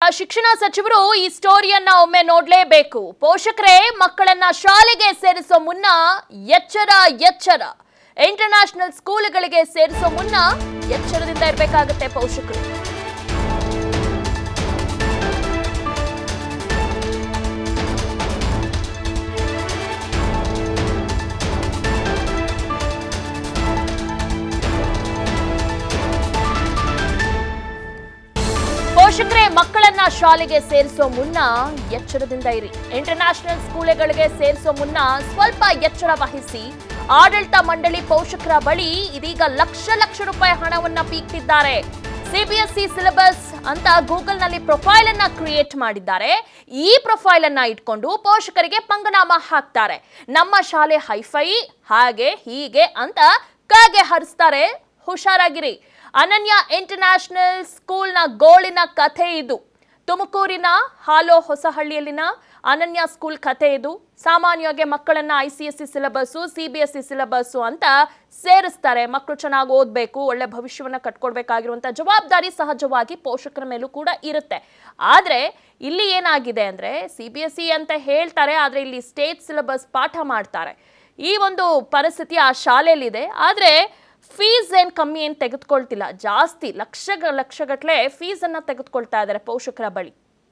ಆ ಶಿಕ್ಷಣ ಸಚಿವರು ಈ ಸ್ಟೋರಿಯನ್ನ ಒಮ್ಮೆ ನೋಡ್ಲೇಬೇಕು ಪೋಷಕರೇ ಮಕ್ಕಳನ್ನ ಶಾಲೆಗೆ ಸೇರಿಸೋ ಮುನ್ನ ಎಚ್ಚರ ಎಚ್ಚರ ಇಂಟರ್ನ್ಯಾಷನಲ್ ಸ್ಕೂಲ್ಗಳಿಗೆ ಸೇರಿಸೋ ಮುನ್ನ ಎಚ್ಚರದಿಂದ ಇರಬೇಕಾಗುತ್ತೆ ಪೋಷಕರು ಪೋಷಕರೇ ಮಕ್ಕಳನ್ನ ಶಾಲೆಗೆ ಸೇರಿಸೋ ಮುನ್ನ ಎಚ್ಚರದಿಂದ ಇರಿ ಇಂಟರ್ನ್ಯಾಷನಲ್ ಸ್ಕೂಲ್ಗಳಿಗೆ ಸೇರಿಸೋ ಮುನ್ನ ಸ್ವಲ್ಪ ಎಚ್ಚರ ವಹಿಸಿ ಆಡಳಿತ ಮಂಡಳಿ ಪೋಷಕರ ಬಳಿ ಇದೀಗ ಲಕ್ಷ ಲಕ್ಷ ರೂಪಾಯಿ ಹಣವನ್ನ ಪೀಕ್ತಿದ್ದಾರೆ ಸಿಬಿಎಸ್ಇ ಸಿಲೆಬಸ್ ಅಂತ ಗೂಗಲ್ ನಲ್ಲಿ ಪ್ರೊಫೈಲ್ ಅನ್ನ ಕ್ರಿಯೇಟ್ ಮಾಡಿದ್ದಾರೆ ಈ ಪ್ರೊಫೈಲ್ ಅನ್ನ ಇಟ್ಕೊಂಡು ಪೋಷಕರಿಗೆ ಪಂಗನಾಮ ಹಾಕ್ತಾರೆ ನಮ್ಮ ಶಾಲೆ ಹೈಫೈ ಹಾಗೆ ಹೀಗೆ ಅಂತ ಕಾಗೆ ಹರಿಸ್ತಾರೆ ಹುಷಾರಾಗಿರಿ ಅನನ್ಯ ಇಂಟರ್ನ್ಯಾಷನಲ್ ಸ್ಕೂಲ್ನ ಗೋಳಿನ ಕಥೆ ಇದು ತುಮಕೂರಿನ ಹಾಲೋ ಹೊಸಹಳ್ಳಿಯಲ್ಲಿನ ಅನನ್ಯ ಸ್ಕೂಲ್ ಕಥೆ ಇದು ಸಾಮಾನ್ಯವಾಗಿ ಮಕ್ಕಳನ್ನ I C S C syllabus C B S C syllabus ಅಂತ ಸೇರಿಸ್ತಾರೆ ಮಕ್ಕಳು ಚೆನ್ನಾಗಿ ಓದಬೇಕು ಒಳ್ಳೆ ಭವಿಷ್ಯವನ್ನ ಕಟ್ಕೊಡ್ಬೇಕಾಗಿರುವಂಥ ಜವಾಬ್ದಾರಿ ಸಹಜವಾಗಿ ಪೋಷಕರ ಮೇಲೂ ಕೂಡ ಇರುತ್ತೆ ಆದರೆ ಇಲ್ಲಿ ಏನಾಗಿದೆ ಅಂದರೆ ಸಿ ಬಿ ಎಸ್ ಸಿ ಅಂತ ಹೇಳ್ತಾರೆ ಆದರೆ ಇಲ್ಲಿ ಸ್ಟೇಟ್ ಸಿಲೆಬಸ್ ಪಾಠ ಮಾಡ್ತಾರೆ ಈ ಒಂದು ಪರಿಸ್ಥಿತಿ ಆ ಶಾಲೆಯಲ್ಲಿದೆ ಆದರೆ ಫೀಸ್ ಏನು ಕಮ್ಮಿ ಏನು ತೆಗೆದುಕೊಳ್ತಿಲ್ಲ ಜಾಸ್ತಿ ಲಕ್ಷ ಲಕ್ಷಗಟ್ಟಲೆ ಫೀಸನ್ನು ತೆಗೆದುಕೊಳ್ತಾ ಇದ್ದಾರೆ ಪೋಷಕರ ಬಳಿ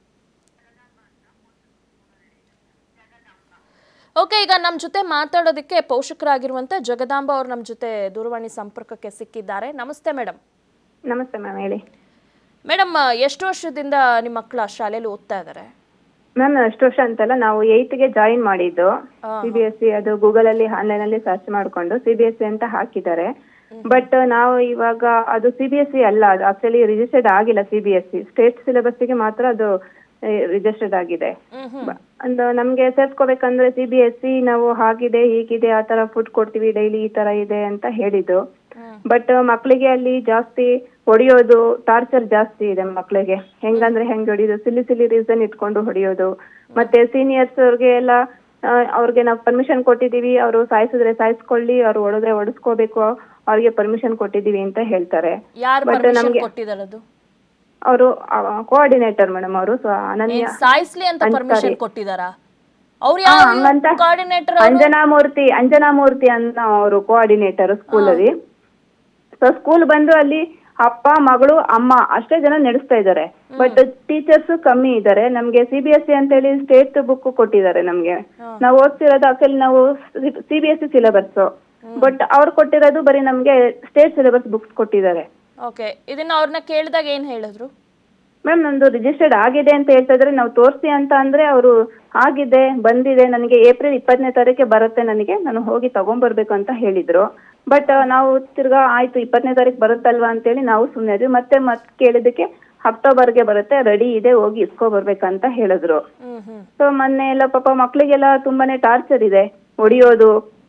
ಓಕೆ ಈಗ ನಮ್ಮ ಜೊತೆ ಮಾತಾಡೋದಕ್ಕೆ ಪೋಷಕರಾಗಿರುವಂಥ ಜಗದಾಂಬ ಅವ್ರು ನಮ್ಮ ಜೊತೆ ದೂರವಾಣಿ ಸಂಪರ್ಕಕ್ಕೆ ಸಿಕ್ಕಿದ್ದಾರೆ ನಮಸ್ತೆ ಮೇಡಮ್ ನಮಸ್ತೆ ಮ್ಯಾಮ್ ಹೇಳಿ ಮೇಡಮ್ ಎಷ್ಟು ವರ್ಷದಿಂದ ನಿಮ್ಮ ಮಕ್ಕಳು ಆ ಶಾಲೆಯಲ್ಲಿ ಓದ್ತಾ ಇದ್ದಾರೆ ಮ್ಯಾಮ್ ಅಷ್ಟು ವರ್ಷ ಅಂತಲ್ಲ ನಾವು ಏಯ್ತ್ಗೆ ಜಾಯಿನ್ ಮಾಡಿದ್ದು ಸಿ ಬಿ ಎಸ್ ಸಿ ಅದು ಗೂಗಲ್ ಅಲ್ಲಿ ಆನ್ಲೈನ್ ಅಲ್ಲಿ ಸರ್ಚ್ ಮಾಡ್ಕೊಂಡು ಸಿ ಬಿ ಎಸ್ ಸಿ ಅಂತ ಹಾಕಿದ್ದಾರೆ ಬಟ್ ನಾವು ಇವಾಗ ಅದು ಸಿ ಬಿ ಎಸ್ ಸಿ ಅಲ್ಲ ಅದು ಆಕ್ಚುಲಿ ರಿಜಿಸ್ಟರ್ಡ್ ಆಗಿಲ್ಲ C B S C state ಸಿಲೆಬಸ್ಗೆ ಮಾತ್ರ ಅದು ರಿಜಿಸ್ಟರ್ಡ್ ಆಗಿದೆ ಬ- ಒಂದು ನಮ್ಗೆ ಸೇರ್ಸ್ಕೋಬೇಕಂದ್ರೆ ಸಿ ಬಿ ಎಸ್ ಸಿ ನಾವು ಹಾಗಿದೆ ಹೀಗಿದೆ ಆ ತರ ಫುಡ್ ಕೊಡ್ತೀವಿ ಡೈಲಿ ಈ ತರ ಇದೆ ಅಂತ ಹೇಳಿದ್ದು ಬಟ್ ಮಕ್ಕಳಿಗೆ ಅಲ್ಲಿ ಜಾಸ್ತಿ ಹೊಡಿಯೋದು ಟಾರ್ಚರ್ ಜಾಸ್ತಿ ಇದೆ ಮಕ್ಕಳಿಗೆ ಹೆಂಗಂದ್ರೆ ಹೆಂಗ್ ಹೊಡಿಯೋದು ಸಿಲ್ಲಿ ಸಿಲ್ಲಿ ರೀಸನ್ ಇಟ್ಕೊಂಡು ಹೊಡಿಯೋದು ಮತ್ತೆ ಸೀನಿಯರ್ಸ್ ಅವ್ರಿಗೆ ಎಲ್ಲ ಆ, ಅವ್ರಿಗೆ ನಾವು ಪರ್ಮಿಷನ್ ಕೊಟ್ಟಿದೀವಿ ಅವರು ಸಾಯಿಸಿದ್ರೆ ಸಾಯಿಸ್ಕೊಳ್ಳಿ ಅವ್ರು ಹೊಡೆದ್ರೆ ಹೊಡಿಸ್ಕೋಬೇಕು ಅವ್ರಿಗೆ ಪರ್ಮಿಷನ್ ಕೊಟ್ಟಿದೀವಿ ಅಂತ ಹೇಳ್ತಾರೆ ಯಾರು But ಪರ್ಮಿಷನ್ ನಮ್ಗೆ- ಕೊಟ್ಟಿದ್ದಾರೆ ಅದು ಅವರು ಕೋಆರ್ಡಿನೇಟರ್ ಮೇಡಮ್ ಅವರು ಸೊ ಅನನ್ಯ ಏನ್ ಸಾಯಿಸ್ಲಿ ಅಂತ ಪರ್ಮಿಷನ್ ಕೊಟ್ಟಿದಾರಾ ಅವ್ರು ಹಾ, ಯಾವ ಹಂಗಂತ ಕೋಆರ್ಡಿನೇಟರ್ ಅಂಜನಾ ಮೂರ್ತಿ ಅಂಜನಾ ಮೂರ್ತಿ ಅನ್ನೋ ಅವರು ಕೋಆರ್ಡಿನೇಟರ್ ಸ್ಕೂಲ್ ಅಲ್ಲಿ ಸೊ ಸ್ಕೂಲ್ ಬಂದು ಅಲ್ಲಿ ಅಪ್ಪ ಮಗಳು ಅಮ್ಮ ಅಷ್ಟೇ ಜನ ನಡೆಸ್ತಾ ಇದ್ದಾರೆ ಬಟ್ ಟೀಚರ್ಸ್ ಕಮ್ಮಿ ಇದ್ದಾರೆ ನಮ್ಗೆ ಸಿ ಬಿ ಎಸ್ ಸಿ ಅಂತ ಹೇಳಿ ಸ್ಟೇಟ್ ಬುಕ್ ಕೊಟ್ಟಿದ್ದಾರೆ ನಮ್ಗೆ ನಾವು ಓದ್ತಿರೋದು ಆಕ್ಚುಲಿ ನಾವು C B S C syllabus but ಅವ್ರು ಕೊಟ್ಟಿರೋದು ಬರೀ ನಮ್ಗೆ ಸ್ಟೇಟ್ ಸಿಲೆಬಸ್ ಬುಕ್ಸ್ ಕೊಟ್ಟಿದ್ದಾರೆ ಓಕೆ ಇದನ್ನ ಅವ್ರನ್ನ ಕೇಳಿದಾಗ ಏನ್ ಹೇಳಿದ್ರು ಮ್ಯಾಮ್ ನಂದು ರಿಜಿಸ್ಟರ್ಡ್ ಆಗಿದೆ ಅಂತ ಹೇಳ್ತಾ ಇದ್ರೆ ನಾವು ತೋರಿಸಿ ಅಂತ ಅಂದ್ರೆ ಅವರು ಆಗಿದೆ ಬಂದಿದೆ ನನಗೆ ಏಪ್ರಿಲ್ ಇಪ್ಪತ್ತನೇ ತಾರೀಕೆ ಬರುತ್ತೆ ನನಗೆ ನಾನು ಹೋಗಿ ತಗೊಂಡ್ಬರ್ಬೇಕು ಅಂತ ಹೇಳಿದ್ರು ಬಟ್ ನಾವು ತಿರ್ಗಾ ಆಯ್ತು ಇಪ್ಪತ್ತನೇ ತಾರೀಕು ಬರುತ್ತಲ್ವಾ ಅಂತೇಳಿ ನಾವು ಸುಮ್ಮನೆ ಇದ್ವಿ ಮತ್ತೆ ಮತ್ತೆ ಕೇಳಿದಕ್ಕೆ ಅಕ್ಟೋಬರ್ಗೆ ಬರುತ್ತೆ ರೆಡಿ ಇದೆ ಹೋಗಿ ಇಸ್ಕೊ ಬರ್ಬೇಕಂತ ಹೇಳಿದ್ರು ಹ್ಮ್ ಹ್ಮ್ ಸೊ ಮೊನ್ನೆ ಎಲ್ಲ ಪಾಪ ಮಕ್ಳಿಗೆಲ್ಲ ತುಂಬಾನೇ ಟಾರ್ಚರ್ ಇದೆ ಹೊಡಿಯೋದು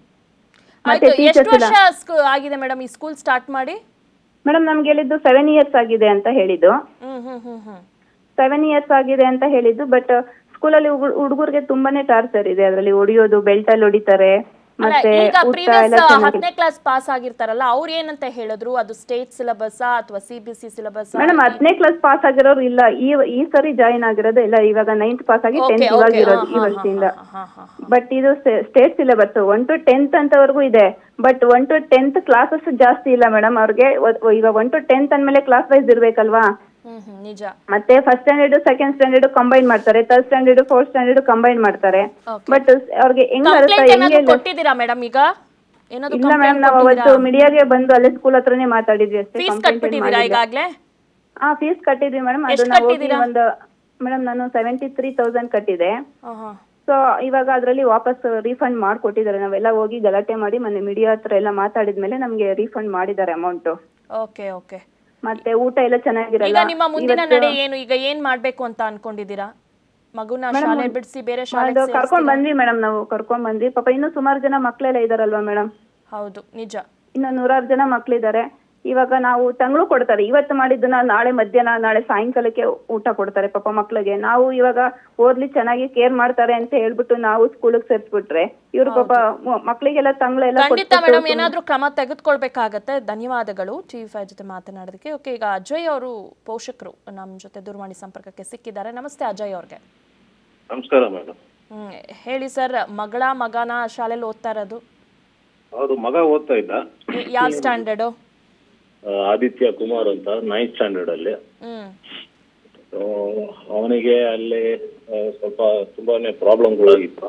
ಮತ್ತೆ ಆಯ್ತು ಎಷ್ಟು ಟೀಚರ್ಸ್ ವರ್ಷ ಸ್ಕೂ- ಆಗಿದೆ ಮೇಡಮ್ ಈ ಸ್ಕೂಲ್ ಸ್ಟಾರ್ಟ್ ಮಾಡಿ ಮೇಡಮ್ ನಮ್ಗೆ ಹೇಳಿದ್ದು ಸೆವೆನ್ ಇಯರ್ಸ್ ಆಗಿದೆ ಅಂತ ಹೇಳಿದ್ದು ಹ್ಮ್ ಹ್ಮ್ ಹ್ಮ್ ಹ್ಮ್ ಸೆವೆನ್ ಇಯರ್ಸ್ ಆಗಿದೆ ಅಂತ ಹೇಳಿದ್ದು ಬಟ್ ಸ್ಕೂಲಲ್ಲಿ ಹುಡುಗರಿಗೆ ತುಂಬಾನೇ ಟಾರ್ಚರ್ ಇದೆ ಅದರಲ್ಲಿ ಹೊಡಿಯೋದು ಬೆಲ್ಟ್ ಅಲ್ಲಿ ಹೊಡಿತಾರೆ ಅಲ್ಲ ಮತ್ತೆ ಈಗ ಊಟ ಪ್ರೀವಿಯಸ್ ಎಲ್ಲ ಚೆನ್ನಾಗಿ ಹತ್ತನೇ ಕ್ಲಾಸ್ ಪಾಸ್ ಆಗಿರ್ತಾರಲ್ಲ ಅವ್ರು ಏನಂತ ಹೇಳಿದ್ರು ಅದು ಸ್ಟೇಟ್ ಸಿಲೆಬಸ್ ಅಥವಾ C B C syllabus madam ಹತ್ತನೇ ಕ್ಲಾಸ್ ಪಾಸ್ ಆಗಿರೋರು ಇಲ್ಲ ಈ ಈ ಸರಿ ಜಾಯಿನ್ ಆಗಿರೋದು ಇಲ್ಲ ಇವಾಗ ನೈನ್ತ್ ಪಾಸ್ ಆಗಿ ಓಕೆ ಟೆಂತ್ ಇವಾಗ ಓಕೆ ಇರೋದು ಈ ವರ್ಷದಿಂದ ಹಾ ಹಾ ಬಟ್ ಇದು state syllabus one to tenth ಅಂತವರೆಗೂ ಇದೆ but one to tenth classes ಜಾಸ್ತಿ ಇಲ್ಲ ಮೇಡಮ್ ಅವ್ರಿಗೆ ಒ- ಇವಾಗ ಒನ್ ಟು ಟೆಂತ್ ಅಂದ್ಮೇಲೆ ಕ್ಲಾಸ್ ವೈಸ್ ಇರ್ಬೇಕಲ್ವಾ ಹ್ಮ್ ಹ್ಮ್ ನಿಜ ಮತ್ತೆ first standard second standard combine ಮಾಡ್ತಾರೆ third standard fourth standard combine ಮಾಡ್ತಾರೆ Okay. ಬಟ್ ಅವ್ರಿಗೆ ಹೆಂಗ್ ಅರ್ಥ ಕಂಪ್ಲೇಂಟ್ ಏನಾದ್ರು ಹೆಂಗೆ ಕೊಟ್ಟಿದ್ದೀರಾ ಮೇಡಮ್ ಈಗ ಏನಾದ್ರು ಇಲ್ಲ ಮೇಡಮ್ ನಾವು ಅವತ್ತು ಮೀಡಿಯಾಗೆ ಬಂದು ಅಲ್ಲೇ ಸ್ಕೂಲ್ ಹತ್ರನೇ ಮಾತಾಡಿದ್ವಿ ಅಷ್ಟೇ ಫೀಸ್ ಕಂಪ್ಲೇಂಟ್ ಕಟ್ಬಿಟ್ಟಿದ್ದೀರಾ ಈಗಾಗ್ಲೇ ಹಾ ಫೀಸ್ ಕಟ್ಟಿದ್ವಿ ಮೇಡಮ್ ಎಷ್ಟ್ ಅದನ್ನ ಹೋಗಿ ಕಟ್ಟಿದ್ದೀರಾ? ಒಂದು ಮೇಡಮ್ ನಾನು ಸೆವೆಂಟಿ ತ್ರೀ ತೌಸಂಡ್ ಕಟ್ಟಿದೆ ಹಾ ಹಾ ಸೊ ಇವಾಗ ಅದರಲ್ಲಿ ವಾಪಸ್ ರೀಫಂಡ್ ಮಾಡ್ಕೊಟ್ಟಿದ್ದಾರೆ ನಾವೆಲ್ಲ ಹೋಗಿ ಗಲಾಟೆ ಮಾಡಿ ಮೊನ್ನೆ ಮೀಡಿಯಾ ಹತ್ರ ಎಲ್ಲ ಮಾತಾಡಿದ್ಮೇಲೆ ನಮ್ಗೆ ರೀಫಂಡ್ ಮಾಡಿದ್ದಾರೆ ಅಮೌಂಟ್ ಓಕೆ ಓಕೆ ಮತ್ತೆ ಊಟ ಎಲ್ಲ ಚೆನ್ನಾಗಿರಲ್ಲ ಈಗ ನಿಮ್ಮ ಮುಂದಿನ ನಡೆ ಏನು ಈಗ ಏನ್ ಮಾಡ್ಬೇಕು ಅಂತ ಅನ್ಕೊಂಡಿದ್ದೀರಾ ಮಗುನ ಶಾಲೆ ಬಿಡಿಸಿ ಬೇರೆ ಅದು ಶಾಲೆಗೆ ಕರ್ಕೊಂಡ್ ಬಂದ್ವಿ ಮೇಡಮ್ ನಾವು ಕರ್ಕೊಂಡ್ ಬಂದ್ವಿ ಪಾಪ ಇನ್ನೂ ಸುಮಾರು ಜನ ಮಕ್ಳೆಲ್ಲ ಇದಾರಲ್ವಾ ಮೇಡಮ್ ಹೌದು ನಿಜ ಇನ್ನು ನೂರಾರು ಜನ ಮಕ್ಳಿದ್ದಾರೆ ಇವಾಗ ನಾವು ತಂಗಳು ಕೊಡ್ತಾರೆ ಇವತ್ತು ಮಾಡಿದ್ದನ್ನ ನಾಳೆ ಮಧ್ಯಾಹ್ನ ನಾಳೆ ಸಾಯಂಕಾಲಕ್ಕೆ ಊಟ ಕೊಡ್ತಾರೆ ಪಾಪ ಮಕ್ಳಿಗೆ ನಾವು ಇವಾಗ ಓದ್ಲಿ ಚೆನ್ನಾಗಿ ಕೇರ್ ಮಾಡ್ತಾರೆ ಅಂತ ಹೇಳ್ಬಿಟ್ಟು ನಾವು ಸ್ಕೂಲಿಗೆ ಸೇರ್ಸ್ಬಿಟ್ರೆ ಇವ್ರು ಪಾಪ ಮ- ಮಕ್ಳಿಗೆಲ್ಲ ತಂಗಳೆಲ್ಲ ಖಂಡಿತ ಮೇಡಮ್ ಏನಾದ್ರೂ ಕ್ರಮ ತೆಗೆದುಕೊಳ್ಬೇಕಾಗತ್ತೆ ಧನ್ಯವಾದಗಳು ಟಿವಿ ಫೈವ್ ಜೊತೆ ಮಾತನಾಡೋದಕ್ಕೆ ಓಕೆ ಈಗ ಅಜಯ್ ಅವರು ಪೋಷಕರು ನಮ್ಮ ಜೊತೆ ದೂರವಾಣಿ ಸಂಪರ್ಕಕ್ಕೆ ಸಿಕ್ಕಿದ್ದಾರೆ ನಮಸ್ತೆ ಅಜಯ್ ಅವ್ರಿಗೆ ನಮಸ್ಕಾರ ಮೇಡಮ್ ಹ್ಮ್ ಹೇಳಿ ಸರ್ ಮಗಳ ಮಗನ ಶಾಲೆಯಲ್ಲಿ ಓದ್ತಾ ಇರೋದು ಹೌದು ಮಗ ಓದ್ತಾ ಇದ್ದ ಯಾವ ಸ್ಟ್ಯಾಂಡರ್ಡು ಆ, ಆದಿತ್ಯ ಕುಮಾರ್ ಅಂತ ನೈನ್ತ್ ಸ್ಟ್ಯಾಂಡರ್ಡ್ ಅಲ್ಲಿ ಹ್ಮ್ ಆ, ಅವನಿಗೆ ಅಲ್ಲಿ ಆ, ಸ್ವಲ್ಪ ತುಂಬಾನೇ ಪ್ರಾಬ್ಲಮ್ಗಳಾಗಿತ್ತು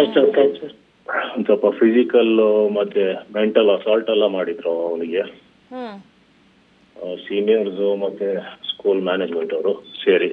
ಒಂದ್ ಸ್ವಲ್ಪ ಫಿಸಿಕಲ್ ಮತ್ತೆ ಮೆಂಟಲ್ ಅಸಾಲ್ಟ್ ಎಲ್ಲ ಮಾಡಿದ್ರು ಅವನಿಗೆ ಹ್ಮ್ ಸೀನಿಯರ್ಸ್ ಮತ್ತೆ ಸ್ಕೂಲ್ ಮ್ಯಾನೇಜ್ಮೆಂಟ್ ಅವರು ಸೇರಿ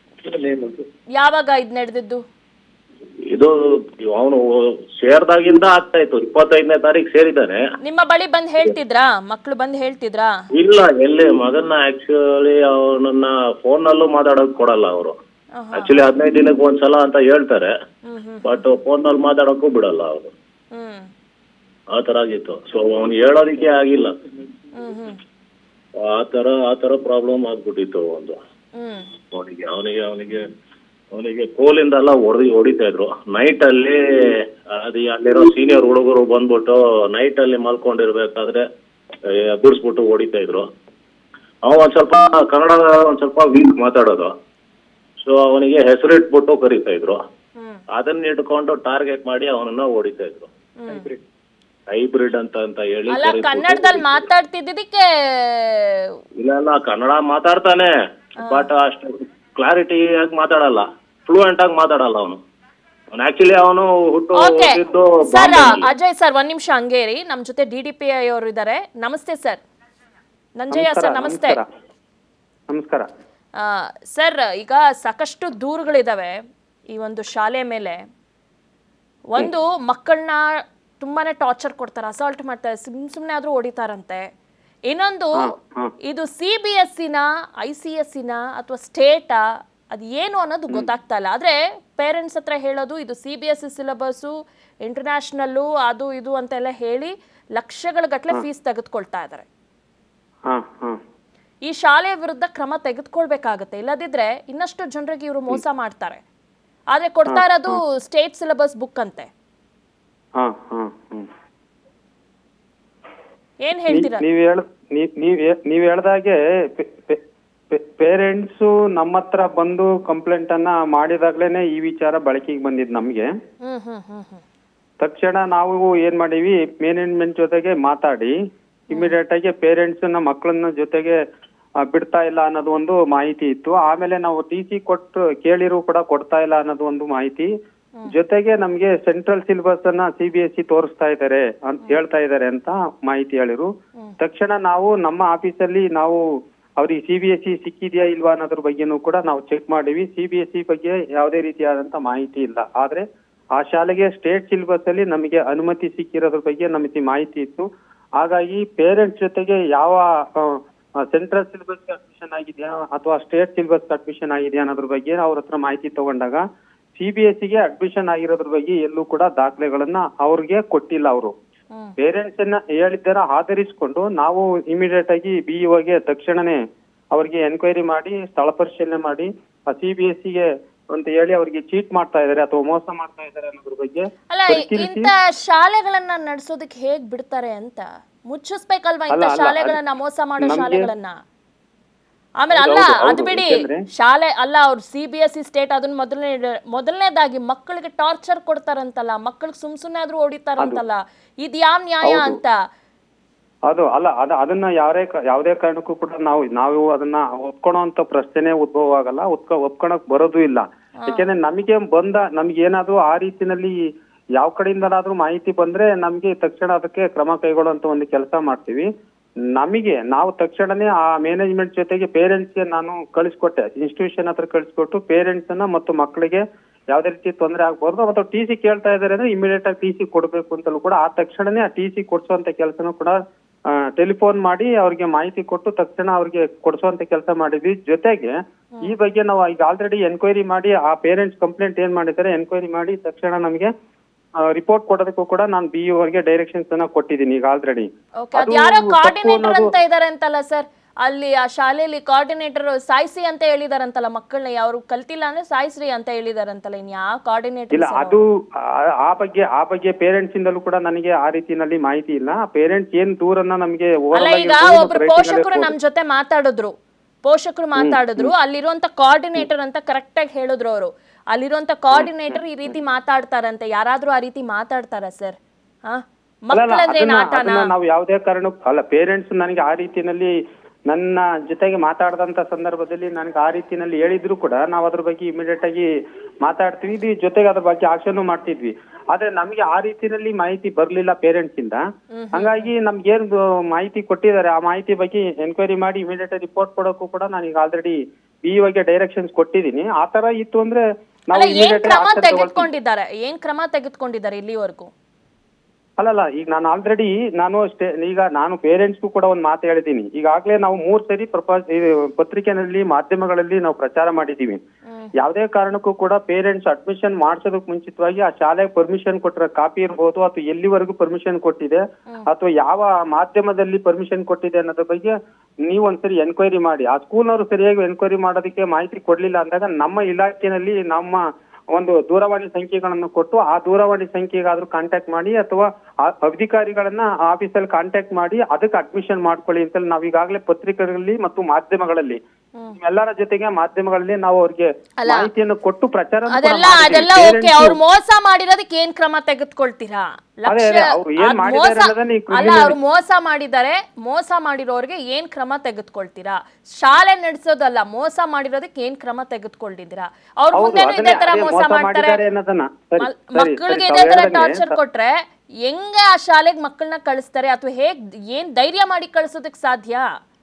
ಯಾವಾಗ ಇದ್ ನಡೆದಿದ್ದು ಇದು ಅವನು ಸೇರ್ದಾಗಿಂದ ಆಗ್ತಾ ಇತ್ತು ಇಪ್ಪತ್ತೈದನೇ ತಾರೀಕು ಸೇರಿದ್ದಾನೆ ನಿಮ್ಮ ಬಳಿ ಬಂದ್ ಹೇಳ್ತಿದ್ರಾ ಮಕ್ಳು ಬಂದ್ ಹೇಳ್ತಿದ್ರಾ ಇಲ್ಲ ಎಲ್ಲಿ ಮಗನ್ನ ಆಕ್ಚುಲಿ ಅವನನ್ನ ಫೋನ್ ನಲ್ಲೂ ಮಾತಾಡೋಕ್ ಕೊಡಲ್ಲ ಅವರು ಆಹಾ. ಆಕ್ಚುಲಿ ಹದಿನೈದು ದಿನಕ್ಕೆ ಒಂದ್ಸಲ ಅಂತ ಹೇಳ್ತಾರೆ ಹ್ಮ್ ಹ್ಮ್ ಬಟ್ ಫೋನ್ ನಲ್ಲಿ ಮಾತಾಡೋಕ್ಕೂ ಬಿಡಲ್ಲ ಅವರು ಹ್ಮ್ ಆ ತರ ಆಗಿತ್ತು ಸೊ ಅವ್ನು ಹೇಳೋದಿಕ್ಕೆ ಆಗಿಲ್ಲ ಹ್ಮ್ ಹ್ಮ್ ಆ ತರ ಆ ತರ ಪ್ರಾಬ್ಲಮ್ ಆಗ್ಬಿಟ್ಟಿತ್ತು ಒಂದು ಹ್ಮ್ ಅವನಿಗೆ ಅವನಿಗೆ ಅವನಿಗೆ ಅವನಿಗೆ ಕೋಲಿಂದ ಎಲ್ಲ ಹೊಡೆದು ಹೊಡಿತಾ ಇದ್ರು ನೈಟ್ ಅಲ್ಲಿ ಅದು ಅಲ್ಲಿರೋ ಸೀನಿಯರ್ ಹುಡುಗರು ಬಂದ್ಬಿಟ್ಟು ನೈಟ್ ಅಲ್ಲಿ ಮಲ್ಕೊಂಡಿರ್ಬೇಕಾದ್ರೆ ಎಬ್ಬರಿಸ್ಬಿಟ್ಟು ಹೊಡಿತಾ ಇದ್ರು ಅವ ಒಂದ್ ಸ್ವಲ್ಪ ಕನ್ನಡ ಒಂದ್ ಸ್ವಲ್ಪ ವೀಕ್ ಮಾತಾಡೋದು ಸೊ ಅವನಿಗೆ ಹೆಸರಿಟ್ಬಿಟ್ಟು ಕರೀತಾ ಇದ್ರು ಹ್ಮ್ ಅದನ್ನ ಇಟ್ಕೊಂಡು ಟಾರ್ಗೆಟ್ ಮಾಡಿ ಅವನನ್ನ ಹೊಡಿತಾ ಇದ್ರು ಹೈಬ್ರಿಡ್ ಅಂತ ಅಂತ ಹೇಳಿ ಅಲ್ಲ ಕರೀದ್ಬಿಟ್ಟು- ಕನ್ನಡದಲ್ಲಿ ಮಾತಾಡ್ತಿದ್ದಕ್ಕೆ ಇಲ್ಲ ಇಲ್ಲ ಕನ್ನಡ ಮಾತಾಡ್ತಾನೆ ಬಟ್ ಅಷ್ಟು ಕ್ಲಾರಿಟಿ ಆಗಿ ಮಾತಾಡಲ್ಲ ಫ್ಲೂಯೆಂಟ್ ಆಗಿ ಮಾತಾಡಲ್ಲ ಅವನು ಅವನು ಆಕ್ಚುಲಿ ಅವನು ಹುಟ್ಟು ಓಕೆ ಹುಟ್ಟಿದ್ದು ಸರ್ ಬಾಂಬೆನಲ್ಲಿ. ಅಜಯ್ ಸರ್ ಒಂದ್ ನಿಮಿಷ ಹಂಗೇರಿ ನಮ್ ಜೊತೆ ಡಿ ಡಿ ಪಿ ಐ ಅವರು ಇದ್ದಾರೆ ನಮಸ್ತೆ ಸರ್ ನಂಜಯ್ಯ ಸರ್ ನಮಸ್ತೆ ನಮಸ್ಕಾರ ಆ, ಸರ್ ಈಗ ಸಾಕಷ್ಟು ದೂರುಗಳಿದಾವೆ ಈ ಒಂದು ಶಾಲೆ ಮೇಲೆ ಒಂದು ಮಕ್ಕಳನ್ನ ತುಂಬಾನೇ ಟಾರ್ಚರ್ ಕೊಡ್ತಾರೆ ಅಸಾಲ್ಟ್ ಮಾಡ್ತಾರೆ ಸುಮ್ ಸುಮ್ಮನೆ ಆದ್ರೂ ಹೊಡಿತಾರಂತೆ ಇನ್ನೊಂದು ಇದು ಸಿ ಬಿ ಎಸ್ ಸಿನ ಐ ಸಿ ಎಸ್ ಸಿನ ಅಥವಾ ಸ್ಟೇಟಾ ಅದು ಏನು ಅನ್ನೋದು ಗೊತ್ತಾಗ್ತಾ ಇಲ್ಲ ಆದರೆ ಪೇರೆಂಟ್ಸ್ ಹತ್ರ ಹೇಳೋದು ಇದು C B S C syllabus international ಅದು ಇದು ಅಂತೆಲ್ಲ ಹೇಳಿ ಲಕ್ಷಗಳ ಗಟ್ಟಲೆ ಫೀಸ್ ತೆಗೆದುಕೊಳ್ತಾ ಇದ್ದಾರೆ ಹಾ ಹಾ ಈ ಶಾಲೆಯ ವಿರುದ್ಧ ಕ್ರಮ ತೆಗೆದುಕೊಳ್ಬೇಕಾಗತ್ತೆ ಇಲ್ಲದಿದ್ರೆ ಇನ್ನಷ್ಟು ಜನರಿಗೆ ಇವರು ಮೋಸ ಮಾಡ್ತಾರೆ ಆದ್ರೆ ಕೊಡ್ತಾ ಇರೋದು ಸ್ಟೇಟ್ ಸಿಲೆಬಸ್ ಬುಕ್ ಅಂತೆ ಹಾ ಹಾ ಹ್ಮ್ ಏನ್ ಹೇಳ್ತೀರಾ ನೀವ್ ಹೇಳ ನೀವ್ ನೀವ್ ಹೇ- ನೀವ್ ಹೇಳ್ದಾಗೆ ಪೇರೆಂಟ್ಸ್ ನಮ್ಮ ಹತ್ರ ಬಂದು ಕಂಪ್ಲೇಂಟ್ ಅನ್ನ ಮಾಡಿದಾಗ್ಲೇನೆ ಈ ವಿಚಾರ ಬಳಕೆಗೆ ಬಂದಿದ್ ನಮ್ಗೆ ಹ್ಮ್ ಹ್ಮ್ ಹ್ಮ್ ಹ್ಮ್ ತಕ್ಷಣ ನಾವು ಏನ್ ಮಾಡೀವಿ ಮ್ಯಾನೇಜ್ಮೆಂಟ್ ಜೊತೆಗೆ ಮಾತಾಡಿ ಇಮಿಡಿಯೇಟ್ ಆಗಿ ಪೇರೆಂಟ್ಸ್ ನ ಮಕ್ಕಳನ್ನ ಜೊತೆಗೆ ಆ, ಬಿಡ್ತಾ ಇಲ್ಲ ಅನ್ನೋದು ಒಂದು ಮಾಹಿತಿ ಇತ್ತು ಆಮೇಲೆ ನಾವು ಟಿ ಸಿ ಕೊಟ್ಟು ಕೇಳಿರು ಕೂಡ ಕೊಡ್ತಾ ಇಲ್ಲ ಅನ್ನೋದು ಒಂದು ಮಾಹಿತಿ ಜೊತೆಗೆ ನಮ್ಗೆ ಸೆಂಟ್ರಲ್ ಸಿಲೆಬಸ್ ಅನ್ನ ಸಿ ಬಿ ಎಸ್ ಸಿ ತೋರಿಸ್ತಾ ಇದ್ದಾರೆ ಅಂತ ಹೇಳ್ತಾ ಇದ್ದಾರೆ ಅಂತ ಮಾಹಿತಿ ಹೇಳಿರು ತಕ್ಷಣ ನಾವು ನಮ್ಮ ಆಫೀಸಲ್ಲಿ ನಾವು ಅವ್ರಿಗೆ ಸಿ ಬಿ ಎಸ್ ಸಿ ಸಿಕ್ಕಿದ್ಯಾ ಇಲ್ವಾ ಅನ್ನೋದ್ರ ಬಗ್ಗೆನೂ ಕೂಡ ನಾವು ಚೆಕ್ ಮಾಡಿವಿ ಸಿ ಬಿ ಎಸ್ ಸಿ ಬಗ್ಗೆ ಯಾವುದೇ ರೀತಿಯಾದಂತ ಮಾಹಿತಿ ಇಲ್ಲ ಆದ್ರೆ ಆ ಶಾಲೆಗೆ ಸ್ಟೇಟ್ ಸಿಲೆಬಸ್ ಅಲ್ಲಿ ನಮಗೆ ಅನುಮತಿ ಸಿಕ್ಕಿರೋದ್ರ ಬಗ್ಗೆ ನಮಗೆ ಮಾಹಿತಿ ಇತ್ತು ಹಾಗಾಗಿ ಪೇರೆಂಟ್ಸ್ ಜೊತೆಗೆ ಯಾವ ಸೆಂಟ್ರಲ್ ಸಿಲೆಬಸ್ ಅಡ್ಮಿಷನ್ ಆಗಿದೆಯಾ ಅಥವಾ ಸ್ಟೇಟ್ ಸಿಲೆಬಸ್ ಅಡ್ಮಿಷನ್ ಆಗಿದೆಯಾ ಅನ್ನೋದ್ರ ಬಗ್ಗೆ ಅವ್ರ ಹತ್ರ ಮಾಹಿತಿ ತಗೊಂಡಾಗ ಸಿ ಬಿ ಎಸ್ ಗೆ ಅಡ್ಮಿಷನ್ ಆಗಿರೋದ್ರ ಬಗ್ಗೆ ಎಲ್ಲೂ ಕೂಡ ದಾಖಲೆಗಳನ್ನ ಅವ್ರಿಗೆ ಕೊಟ್ಟಿಲ್ಲ ಅವರು ಹ್ಮ್. ಪೇರೆಂಟ್ಸ್ ಅನ್ನ ಹೇಳಿದ್ದಾರ ಆಧರಿಸಿಕೊಂಡು ನಾವು ಇಮಿಡಿಯೇಟ್ ಆಗಿ ಬಿ ಗೆ ತಕ್ಷಣನೇ ಅವ್ರಿಗೆ ಎನ್ಕ್ವೈರಿ ಮಾಡಿ ಸ್ಥಳ ಪರಿಶೀಲನೆ ಮಾಡಿ ಆ ಸಿ ಬಿ ಎಸ್ ಗೆ ಅಂತ ಹೇಳಿ ಅವ್ರಿಗೆ ಚೀಟ್ ಮಾಡ್ತಾ ಇದಾರೆ ಅಥವಾ ಮೋಸ ಮಾಡ್ತಾ ಇದಾರೆ ಅನ್ನೋದ್ರ ಬಗ್ಗೆ ಅಲ್ಲ ಪರಿಶೀಲಿಸಿ ಇಂಥ ಶಾಲೆಗಳನ್ನ ನಡೆಸೋದಕ್ಕೆ ಹೇಗ್ ಬಿಡ್ತಾರೆ ಅಂತ ಮುಚ್ಚಿಸ್ಬೇಕಲ್ವಾ ಇಂಥ ಅಲ್ಲ, ಅಲ್ಲ, ಶಾಲೆಗಳನ್ನ ಮೋಸ ಮಾಡೋ ನಮ್ಗೆ- ಶಾಲೆಗಳನ್ನ ಆಮೇಲೆ ಅಲ್ಲ ಹೌದು, ಅದು ಹೌದು, ಬಿಡಿ ಯಾಕೆಂದ್ರೆ- ಶಾಲೆ ಅಲ್ಲ ಅವ್ರು C B S C state ಅದನ್ನ ಮೊದಲನೇ ಮೊದಲನೇದಾಗಿ ಮಕ್ಕಳಿಗೆ ಟಾರ್ಚರ್ ಕೊಡ್ತಾರಂತಲ್ಲ ಮಕ್ಕಳಿಗೆ ಸುಮ್ ಸುಮ್ಮನೆ ಆದ್ರೂ ಹೊಡಿತಾರಂತಲ್ಲ ಇದು ಯಾವ ನ್ಯಾಯ ಅಂತ ಅದು ಅಲ್ಲ ಅದ ಅದನ್ನ ಯಾರೇ ಕ- ಯಾವುದೇ ಕಾರಣಕ್ಕೂ ಕೂಡ ನಾವು ನಾವು ಅದನ್ನ ಒಪ್ಕೊಳೋಂತ ಪ್ರಶ್ನೆನೇ ಉದ್ಭವ ಆಗಲ್ಲ ಒಪ್ಕ ಒಪ್ಕೊಳಕ್ ಬರೋದು ಇಲ್ಲ ಯಾಕೆಂದ್ರೆ ನಮಗೆ ಬಂದ ನಮ್ಗೆ ಏನಾದ್ರು ಆ ರೀತಿನಲ್ಲಿ ಯಾವ ಕಡೆಯಿಂದಲಾದ್ರೂ ಮಾಹಿತಿ ಬಂದ್ರೆ ನಮ್ಗೆ ತಕ್ಷಣ ಅದಕ್ಕೆ ಕ್ರಮ ಕೈಗೊಳ್ಳುವಂತ ಒಂದು ಕೆಲಸ ಮಾಡ್ತೀವಿ ನಮಗೆ ನಾವು ತಕ್ಷಣನೇ ಆ ಮ್ಯಾನೇಜ್ಮೆಂಟ್ ಜೊತೆಗೆ ಪೇರೆಂಟ್ಸ್ ಗೆ ನಾನು ಕಳಿಸ್ಕೊಟ್ಟೆ ಇನ್ಸ್ಟಿಟ್ಯೂಷನ್ ಹತ್ರ ಕಳಿಸ್ಕೊಟ್ಟು ಪೇರೆಂಟ್ಸ್ ಅನ್ನ ಮತ್ತು ಮಕ್ಕಳಿಗೆ ಯಾವ್ದೇ ರೀತಿ ತೊಂದರೆ ಆಗ್ಬಾರ್ದು ಅಥವಾ ಟಿ ಸಿ ಕೇಳ್ತಾ ಇದಾರೆ ಅಂದ್ರೆ ಇಮಿಡಿಯೇಟ್ ಆಗಿ ಟಿ ಸಿ ಕೊಡ್ಬೇಕು ಅಂತಲೂ ಕೂಡ ಆ ತಕ್ಷಣನೇ ಆ ಟಿ ಸಿ ಕೊಡ್ಸುವಂತ ಕೆಲಸನೂ ಕೂಡ ಟೆಲಿಫೋನ್ ಮಾಡಿ ಅವ್ರಿಗೆ ಮಾಹಿತಿ ಕೊಟ್ಟು ತಕ್ಷಣ ಅವ್ರಿಗೆ ಕೊಡಿಸುವಂತ ಕೆಲಸ ಮಾಡಿದ್ವಿ ಜೊತೆಗೆ ಈ ಬಗ್ಗೆ ನಾವು ಈಗ ಆಲ್ರೆಡಿ ಎನ್ಕ್ವೈರಿ ಮಾಡಿ ಆ ಪೇರೆಂಟ್ಸ್ ಕಂಪ್ಲೇಂಟ್ ಏನ್ ಮಾಡಿದ್ದಾರೆ ಎನ್ಕ್ವೈರಿ ಮಾಡಿ ತಕ್ಷಣ ನಮಗೆ ರಿಪೋರ್ಟ್ ಕೊಡೋದಕ್ಕೂ ಕೂಡ ನಾನು ಬಿ ಅವರಿಗೆ ಡೈರೆಕ್ಷನ್ಸ್ ಅನ್ನ ಕೊಟ್ಟಿದ್ದೀನಿ ಈಗ ಆಲ್ರೆಡಿ ಓಕೆ ಅದು ಯಾರೋ ಕಾರ್ಡಿನೇಟರ್ ಅಂತ ಇದಾರೆ ಅಂತಲ್ಲ ಸರ್ ಅಲ್ಲಿ ಆ ಶಾಲೆಯಲ್ಲಿ ಕಾರ್ಡಿನೇಟರ್ ಸಾಯಿಸಿ ಅಂತ ಹೇಳಿದಾರಂತಲ್ಲ ಮಕ್ಕಳನ್ನ ಯಾರು ಕಲ್ತಿಲ್ಲ ಅಂದ್ರೆ ಸಾಯಿಸ್ರಿ ಅಂತ ಹೇಳಿದಾರಂತಲ್ಲ ಇನ್ ಯಾವ ಕಾರ್ಡಿನೇಟರ್ ಇಲ್ಲ ಅದು ಆ- ಆ ಬಗ್ಗೆ ಆ ಬಗ್ಗೆ ಪೇರೆಂಟ್ಸ್ ಇಂದಲೂ ಕೂಡ ನನಗೆ ಆ ರೀತಿನಲ್ಲಿ ಮಾಹಿತಿ ಇಲ್ಲ ಪೇರೆಂಟ್ಸ್ ಏನ್ ದೂರನ್ನ ನಮಗೆ ಅಲ್ಲ ಈಗ ಒಬ್ರು ಪೋಷಕರು ನಮ್ ಜೊತೆ ಮಾತಾಡಿದ್ರು ಪೋಷಕರು ಮಾತಾಡಿದ್ರು ಅಲ್ಲಿರುವಂತ ಕೋಆರ್ಡಿನೇಟರ್ ಅಂತ ಕರೆಕ್ಟ್ ಆಗಿ ಹೇಳಿದ್ರು ಅವರು ಅಲ್ಲಿರುವಂತ ಕೋಆರ್ಡಿನೇಟರ್ ಈ ರೀತಿ ಮಾತಾಡ್ತಾರಂತೆ ಯಾರಾದ್ರೂ ಆ ರೀತಿ ಮಾತಾಡ್ತಾರ ಸರ್ ಹಾ ಮಕ್ಕಳಂದ್ರೆ ಏನ್ ಆಟನಾ ನಾವು ಯಾವುದೇ ಕಾರಣಕ್ಕೂ ಅಲ್ಲ ಪೇರೆಂಟ್ಸ್ ನನಗೆ ಆ ರೀತಿನಲ್ಲಿ ನನ್ನ ಜೊತೆಗೆ ಮಾತಾಡದಂತ ಸಂದರ್ಭದಲ್ಲಿ ನನಗೆ ಆ ರೀತಿನಲ್ಲಿ ಹೇಳಿದ್ರು ಕೂಡ ನಾವು ಅದ್ರ ಬಗ್ಗೆ ಇಮಿಡಿಯೇಟ್ ಆಗಿ ಮಾತಾಡ್ತೀವಿ ಇದು ಜೊತೆಗೆ ಅದ್ರ ಬಗ್ಗೆ ಆಕ್ಷನ್ ಮಾಡ್ತಿದ್ವಿ ಆದ್ರೆ ನಮಗೆ ಆ ರೀತಿನಲ್ಲಿ ಮಾಹಿತಿ ಬರ್ಲಿಲ್ಲ ಪೇರೆಂಟ್ಸ್ ಇಂದ ಹಂಗಾಗಿ ನಮ್ಗೆ ಏನ್ ಮಾಹಿತಿ ಕೊಟ್ಟಿದ್ದಾರೆ ಆ ಮಾಹಿತಿ ಬಗ್ಗೆ ಎನ್ಕ್ವೈರಿ ಮಾಡಿ ಇಮಿಡಿಯೇಟ್ ರಿಪೋರ್ಟ್ ಕೊಡೋಕ್ಕೂ ಕೂಡ ನಾನು ಈಗ ಆಲ್ರೆಡಿ ಬಿ ಬಗ್ಗೆ ಡೈರೆಕ್ಷನ್ಸ್ ಕೊಟ್ಟಿದ್ದೀನಿ ಆ ತರ ಇತ್ತು ಅಂದ್ರೆ ನಾವು ಅಲ್ಲ ಏನ್ immediate ಆಗಿ ಕ್ರಮ action ತಗೊಳ್ತೀವಿ. ತೆಗೆದುಕೊಂಡಿದ್ದಾರೆ ಏನ್ ಕ್ರಮ ತೆಗೆದುಕೊಂಡಿದ್ದಾರೆ ಇಲ್ಲಿವರೆಗೂ ಅಲ್ಲಲ್ಲ ಈಗ ನಾನು ಆಲ್ರೆಡಿ ನಾನು ಅಷ್ಟೇ ಈಗ ನಾನು ಪೇರೆಂಟ್ಸ್ಗೂ ಕೂಡ ಒಂದು ಮಾತು ಹೇಳಿದ್ದೀನಿ ಈಗಾಗಲೇ ನಾವು ಮೂರ್ ಸರಿ ಪ್ರಪೋಸ್ ಇದು ಪತ್ರಿಕೆನಲ್ಲಿ ಮಾಧ್ಯಮಗಳಲ್ಲಿ ನಾವು ಪ್ರಚಾರ ಮಾಡಿದೀವಿ ಯಾವುದೇ ಕಾರಣಕ್ಕೂ ಕೂಡ ಪೇರೆಂಟ್ಸ್ ಅಡ್ಮಿಷನ್ ಮಾಡಿಸೋದಕ್ಕೆ ಮುಂಚಿತವಾಗಿ ಆ ಶಾಲೆಗೆ ಪರ್ಮಿಷನ್ ಕೊಟ್ಟಿರೋ ಕಾಪಿ ಇರ್ಬೋದು ಅಥವಾ ಎಲ್ಲಿವರೆಗೂ ಪರ್ಮಿಷನ್ ಕೊಟ್ಟಿದೆ ಅಥವಾ ಯಾವ ಮಾಧ್ಯಮದಲ್ಲಿ ಪರ್ಮಿಷನ್ ಕೊಟ್ಟಿದೆ ಅನ್ನೋದ್ರ ಬಗ್ಗೆ ನೀವು ಒಂದ್ಸರಿ ಎನ್ಕ್ವೈರಿ ಮಾಡಿ ಆ ಸ್ಕೂಲ್ನವರು ಸರಿಯಾಗಿ ಎನ್ಕ್ವೈರಿ ಮಾಡೋದಕ್ಕೆ ಮಾಹಿತಿ ಕೊಡ್ಲಿಲ್ಲ ಅಂದಾಗ ನಮ್ಮ ಇಲಾಖೆಯಲ್ಲಿ ನಮ್ಮ ಒಂದು ದೂರವಾಣಿ ಸಂಖ್ಯೆಗಳನ್ನು ಕೊಟ್ಟು ಆ ದೂರವಾಣಿ ಸಂಖ್ಯೆಗಾದ್ರೂ ಕಾಂಟ್ಯಾಕ್ಟ್ ಮಾಡಿ ಅಥವಾ ಆ ಅಧಿಕಾರಿಗಳನ್ನ ಆಫೀಸಲ್ಲಿ ಕಾಂಟ್ಯಾಕ್ಟ್ ಮಾಡಿ ಅದಕ್ಕೆ ಅಡ್ಮಿಷನ್ ಮಾಡ್ಕೊಳ್ಳಿ ಅಂತ ನಾವು ಈಗಾಗಲೇ ಪತ್ರಿಕೆಗಳಲ್ಲಿ ಮತ್ತು ಮಾಧ್ಯಮಗಳಲ್ಲಿ ಎಲ್ಲರ ಜೊತೆಗೆ ಮಾಧ್ಯಮಗಳಲ್ಲಿ ನಾವು ಅವ್ರಿಗೆ ಮಾಹಿತಿಯನ್ನು ಕೊಟ್ಟು ಪ್ರಚಾರ ಅದೆಲ್ಲ ಅದೆಲ್ಲ ಓಕೆ ಅವ್ರು ಮೋಸ ಮಾಡಿರೋದಕ್ಕೆ ಏನ್ ಕ್ರಮ ತೆಗೆದುಕೊಳ್ತೀರಾ ಅದೇ, ಲಕ್ಷ ಅವ್ರು ಏನ್ ಅದ್ ಮಾಡಿದ್ದಾರೆ ಮೋಸ ಅನ್ನೋದನ್ನ ಈ ಅಲ್ಲ ಅವ್ರು ಮೋಸ ಮಾಡಿದ್ದಾರೆ ಮೋಸ ಮಾಡಿರೋರ್ಗೆ ಏನ್ ಕ್ರಮ ತೆಗೆದುಕೊಳ್ತೀರಾ ಶಾಲೆ ನಡೆಸೋದಲ್ಲ ಮೋಸ ಮಾಡಿರೋದಕ್ಕೆ ಏನ್ ಕ್ರಮ ತೆಗೆದುಕೊಂಡಿದ್ದೀರಾ ಅವ್ರ ಹೌದು, ಮುಂದೆನೂ ಇದೇ ಅದನ್ನೇ- ತರ ಅದೇ ಮೋಸ ಮೋಸ ಮಾಡ್ತಾರೆ ಮಾಡಿದ್ದಾರೆ ಅನ್ನೋದನ್ನ. ಸರಿ, ಮಲ್- ಸರಿ, ಮಕ್ಕಳಿಗೆ ಸರಿ, ಇದೇ ತಾವು ತರ ಹೇಳ್ದಂಗೆ ಟಾರ್ಚರ್ ಕೊಟ್ರೆ ಹೆಂಗೆ ಆ ಶಾಲೆಗೆ ಮಕ್ಕಳನ್ನ ಕಳಿಸ್ತಾರೆ ಅಥವಾ ಹೇಗ್ ಏನ್ ಧೈರ್ಯ ಮಾಡಿ ಕಳ್ಸೋದಕ್ ಸಾಧ್ಯ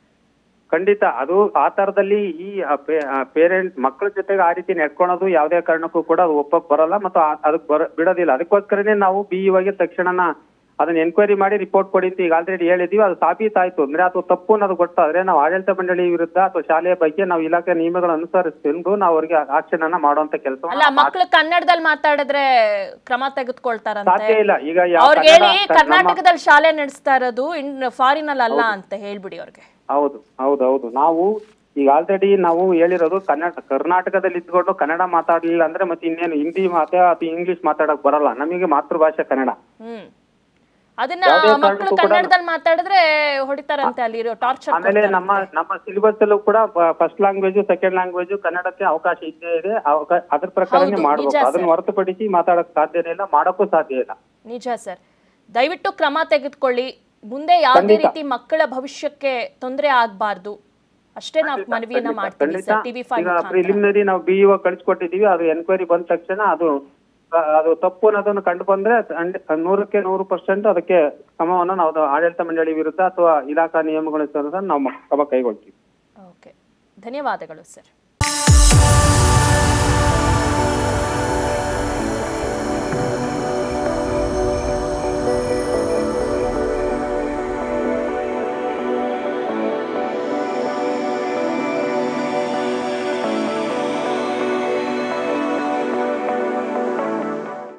ಖಂಡಿತ ಅದು ಆ ತರದಲ್ಲಿ ಈ ಪೇರೆಂಟ್ ಮಕ್ಕಳ ಜೊತೆಗೆ ಆ ರೀತಿ ನಡ್ಕೊಳೋದು ಯಾವುದೇ ಕಾರಣಕ್ಕೂ ಕೂಡ ಅದು ಒಪ್ಪಕ್ ಬರಲ್ಲ ಮತ್ತು ಆ- ಅದಕ್ಕೆ ಬರ ಬಿಡೋದಿಲ್ಲ ಅದಕ್ಕೋಸ್ಕರನೇ ನಾವು ಬಿ ಇವಾಗ ತಕ್ಷಣನ ಅದನ್ನ ಎನ್ಕ್ವೈರಿ ಮಾಡಿ ರಿಪೋರ್ಟ್ ಕೊಡಿ ಅಂತ ಈಗ ಆಲ್ರೆಡಿ ಹೇಳಿದೀವಿ ಅದು ಸಾಬೀತಾಯ್ತು ಅಂದ್ರೆ ಅಥವಾ ತಪ್ಪು ಅನ್ನೋದು ಗೊತ್ತಾದ್ರೆ ನಾವು ಆಡಳಿತ ಮಂಡಳಿ ವಿರುದ್ಧ ಅಥವಾ ಶಾಲೆಯ ಬಗ್ಗೆ ನಾವು ಇಲಾಖೆ ನಿಯಮಗಳನ್ನು ಅನುಸರಿಸಿಕೊಂಡು ನಾವು ಅವರಿಗೆ ಆಕ್ಷನ್ ಅನ್ನ ಮಾಡುವಂತ ಕೆಲಸ ಅಲ್ಲ ಮಕ್ಳು ಕನ್ನಡದಲ್ಲಿ ಮಾತಾಡಿದ್ರೆ ಕ್ರಮ ತೆಗೆದುಕೊಳ್ತಾರಂತೆ ಸಾಧ್ಯ ಇಲ್ಲ ಈಗ ಯಾವ ಅವ್ರಿಗೆ ಹೇಳಿ ಕನ್ನಡ- ನಮ್ಮ- ಕರ್ನಾಟಕದಲ್ಲಿ ಶಾಲೆ ನಡೆಸ್ತಾ ಇರೋದು ಇನ್ ಫಾರಿನ್ ಅಲ್ಲಿ ಅಲ್ಲ ಅಂತ ಹೇಳ್ಬಿಡಿ ಅವ್ರಿಗೆ ಹೌದು ಹೌದು ಹೌದು ನಾವು ಈಗ ಆಲ್ರೆಡಿ ನಾವು ಹೇಳಿರೋದು ಕನ್ನಡ ಕರ್ನಾಟಕದಲ್ಲಿ ಇದ್ಕೊಂಡು ಕನ್ನಡ ಮಾತಾಡ್ಲಿಲ್ಲ ಅಂದ್ರೆ ಮತ್ತೆ ಇನ್ನೇನು ಹಿಂದಿ ಮಾತಾ ಅಥವಾ ಇಂಗ್ಲಿಷ್ ಮಾತಾಡಕ್ ಬರಲ್ಲ ನಮಗೆ ಮಾತೃಭಾಷೆ ಕನ್ನಡ ಹ್ಮ್ ಅದನ್ನ ಯಾವುದೇ ಮಕ್ಕಳು ಕಾರಣಕ್ಕೂ ಕೂಡ- ಕನ್ನಡದಲ್ಲಿ ಮಾತಾಡಿದ್ರೆ ಹೊಡಿತಾರಂತೆ ಅಲ್ಲಿ ಟಾರ್ಚರ್ ಆಮೇಲೆ ನಮ್ಮ ನಮ್ಮ ಸಿಲೆಬಸ್ ಅಲ್ಲೂ ಕೂಡ ಫಸ್ಟ್ ಲ್ಯಾಂಗ್ವೇಜ್ ಸೆಕೆಂಡ್ ಲ್ಯಾಂಗ್ವೇಜ್ ಕನ್ನಡಕ್ಕೆ ಅವಕಾಶ ಇದ್ದೇ ಇದೆ ಅವಕ- ಅದ್ರ ಪ್ರಕಾರನೇ ಹೌದು, ಮಾಡ್ಬೇಕು ನಿಜ ಅದನ್ನ ಹೊರತುಪಡಿಸಿ ಮಾತಾಡಕ್ ಸಾಧ್ಯನೇ ಇಲ್ಲ ಮಾಡಕ್ಕೂ ಸಾಧ್ಯ ಇಲ್ಲ ನಿಜ ಸರ್ ದಯವಿಟ್ಟು ಕ್ರಮ ತೆಗೆದುಕೊಳ್ಳಿ ಮುಂದೆ ಯಾವುದೇ ಖಂಡಿತ. ರೀತಿ ಮಕ್ಕಳ ಭವಿಷ್ಯಕ್ಕೆ ತೊಂದರೆ ಆಗ್ಬಾರ್ದು ಅಷ್ಟೇ ನಾವು ಮನವಿಯನ್ನ ಮಾಡ್ತೀವಿ ಖಂಡಿತ ಸರ್ ಟಿವಿ ಫೈವ್ ಈಗ ಪ್ರಿಲಿಮಿನರಿ ನಾವು ಬಿ ಇವಾಗ ಕಳಿಸ್ಕೊಟ್ಟಿದೀವಿ ಅದು ಎನ್ಕ್ವೈರಿ ಬಂದ ತಕ್ಷಣ ಅದು ಆ, ಅದು ತಪ್ಪು ಅನ್ನೋದನ್ನು ಕಂಡು ಬಂದ್ರೆ ಅಂಡ್- ನೂರಕ್ಕೆ ನೂರು ಪರ್ಸೆಂಟ್ ಅದಕ್ಕೆ ಕ್ರಮವನ್ನು ನಾವು ಅದು ಆಡಳಿತ ಮಂಡಳಿ ವಿರುದ್ಧ ಅಥವಾ ಇಲಾಖಾ ನಿಯಮಗಳ ವಿರುದ್ಧ ನಾವು ಮ- ಕ್ರಮ ಕೈಗೊಳ್ತೀವಿ ಓಕೆ ಧನ್ಯವಾದಗಳು ಸರ್